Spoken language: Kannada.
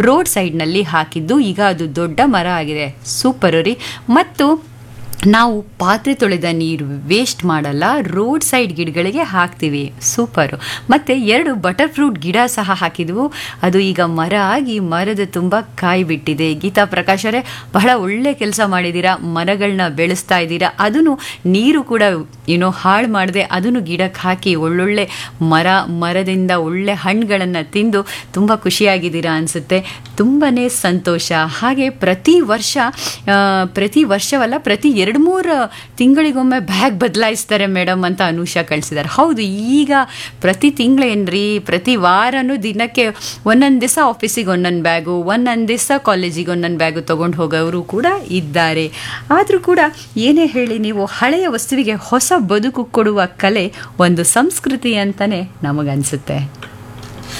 ರೋಡ್ ಸೈಡ್ನಲ್ಲಿ ಹಾಕಿದ್ದು ಈಗ ಅದು ದೊಡ್ಡ ಮರ ಆಗಿದೆ ಸೂಪರು ರೀ ಮತ್ತು ನಾವು ಪಾತ್ರೆ ತೊಳೆದ ನೀರು ವೇಸ್ಟ್ ಮಾಡಲ್ಲ ರೋಡ್ ಸೈಡ್ ಗಿಡಗಳಿಗೆ ಹಾಕ್ತೀವಿ ಸೂಪರು ಮತ್ತು ಎರಡು ಬಟರ್ ಫ್ರೂಟ್ ಗಿಡ ಸಹ ಹಾಕಿದ್ವು ಅದು ಈಗ ಮರ ಆಗಿ ಮರದ ತುಂಬ ಕಾಯಿ ಬಿಟ್ಟಿದೆ ಗೀತಾ ಪ್ರಕಾಶರೇ ಬಹಳ ಒಳ್ಳೆ ಕೆಲಸ ಮಾಡಿದ್ದೀರಾ ಮರಗಳನ್ನ ಬೆಳೆಸ್ತಾ ಇದ್ದೀರಾ ಅದನ್ನು ನೀರು ಕೂಡ ಏನೋ ಹಾಳು ಮಾಡದೆ ಅದನ್ನು ಗಿಡಕ್ಕೆ ಹಾಕಿ ಒಳ್ಳೊಳ್ಳೆ ಮರ ಮರದಿಂದ ಒಳ್ಳೆ ಹಣ್ಣುಗಳನ್ನು ತಿಂದು ತುಂಬ ಖುಷಿಯಾಗಿದ್ದೀರಾ ಅನಿಸುತ್ತೆ ತುಂಬಾ ಸಂತೋಷ ಹಾಗೆ ಪ್ರತಿ ವರ್ಷ ಆ, ಪ್ರತಿ ವರ್ಷವಲ್ಲ ಪ್ರತಿ ಎರಡು ಮೂರು ತಿಂಗಳಿಗೊಮ್ಮೆ ಬ್ಯಾಗ್ ಬದಲಾಯಿಸ್ತಾರೆ ಮೇಡಮ್ ಅಂತ ಅನುಷಾ ಕಳಿಸಿದ್ದಾರೆ ಹೌದು ಈಗ ಪ್ರತಿ ತಿಂಗಳೇನ್ರಿ ಪ್ರತಿ ವಾರನೂ ದಿನಕ್ಕೆ ಒಂದೊಂದು ದಿವಸ ಆಫೀಸಿಗೆ ಒಂದೊಂದು ಬ್ಯಾಗು ಒಂದೊಂದು ದಿವಸ ಕಾಲೇಜಿಗೆ ಒಂದೊಂದು ಬ್ಯಾಗು ತೊಗೊಂಡು ಹೋಗೋರು ಕೂಡ ಇದ್ದಾರೆ ಆದರೂ ಕೂಡ ಏನೇ ಹೇಳಿ ನೀವು ಹಳೆಯ ವಸ್ತುವಿಗೆ ಹೊಸ ಬದುಕು ಕೊಡುವ ಕಲೆ ಒಂದು ಸಂಸ್ಕೃತಿ ಅಂತಲೇ ನಮಗನ್ಸುತ್ತೆ